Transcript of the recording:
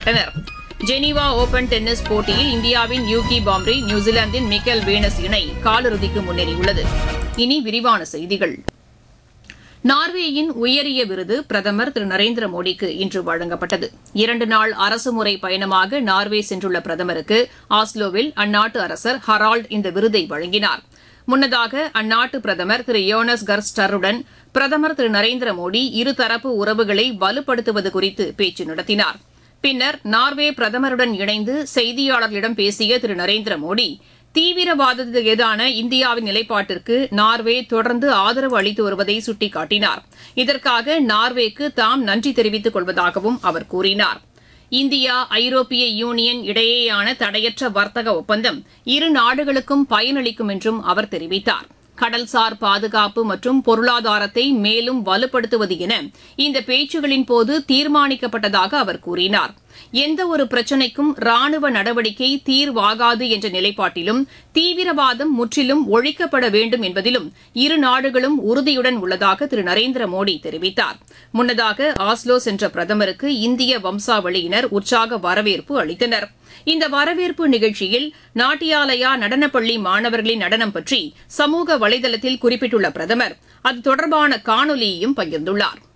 செய்யப்பட்டனர் Geneva open tennis போட்டியில் இந்தியாவின் யூகி பாம்ரி நியூசிலாந்தின் மிக்கேல் வீனஸ் இணை காலிறுதிக்கு முன்னேறியுள்ளது இனி விரிவான செய்திகள் நார்வேயின் உயரிய விருது பிரதமர் திரு நரேந்திர மோடிக்கு இன்று வழங்கப்பட்டது இரண்டு நாள் அரசுமுறை பயணமாக நார்வே சென்றுள்ள பிரதமருக்கு ஆஸ்லோவில் அந்நாட்டு அரசர் ஹரால்ட் இந்த விருதை வழங்கினார் முன்னதாக அந்நாட்டு பிரதமர் திரு யோனஸ் கர்ஸ்டருடன் பிரதமர் திரு நரேந்திர மோடி இருதரப்பு உறவுகளை வலுப்படுத்துவது குறித்து பேச்சு நடத்தினார் பின்னர் நார்வே பிரதமருடன் இணைந்து செய்தியாளர்களிடம் பேசிய திரு நரேந்திர மோடி தீவிரவாதத்துக்கு எதிரான இந்தியாவின் நிலைப்பாட்டிற்கு நார்வே தொடர்ந்து ஆதரவு அளித்து வருவதை சுட்டிக்காட்டினார் இதற்காக நார்வேக்கு தாம் நன்றி தெரிவித்துக் கொள்வதாகவும் அவர் கூறினார் இந்தியா ஐரோப்பிய யூனியன் இடையேயான தடையற்ற வர்த்தக ஒப்பந்தம் இரு நாடுகளுக்கும் பயனளிக்கும் என்றும் அவர் தெரிவித்தார் கடல்சார் பாதுகாப்பு மற்றும் பொருளாதாரத்தை மேலும் வலுப்படுத்துவது என இந்த பேச்சுகளின் போது தீர்மானிக்கப்பட்டதாக அவர் கூறினார் எந்த ஒரு பிரச்சினைக்கும் ராணுவ நடவடிக்கை தீர்வாகாது என்ற நிலைப்பாட்டிலும் தீவிரவாதம் முற்றிலும் ஒழிக்கப்பட வேண்டும் என்பதிலும் இரு நாடுகளும் உறுதியுடன் உள்ளதாக திரு நரேந்திர மோடி தெரிவித்தார் முன்னதாக ஆஸ்லோ சென்ற பிரதமருக்கு இந்திய வம்சாவளியினர் உற்சாக வரவேற்பு அளித்தனர் இந்த வரவேற்பு நிகழ்ச்சியில் நாட்டியாலயா நடனப்பள்ளி மாணவர்களின் நடனம் பற்றி சமூக வலைதளத்தில் குறிப்பிட்டுள்ள பிரதமர் அது தொடர்பான காணொலியையும் பகிர்ந்துள்ளார்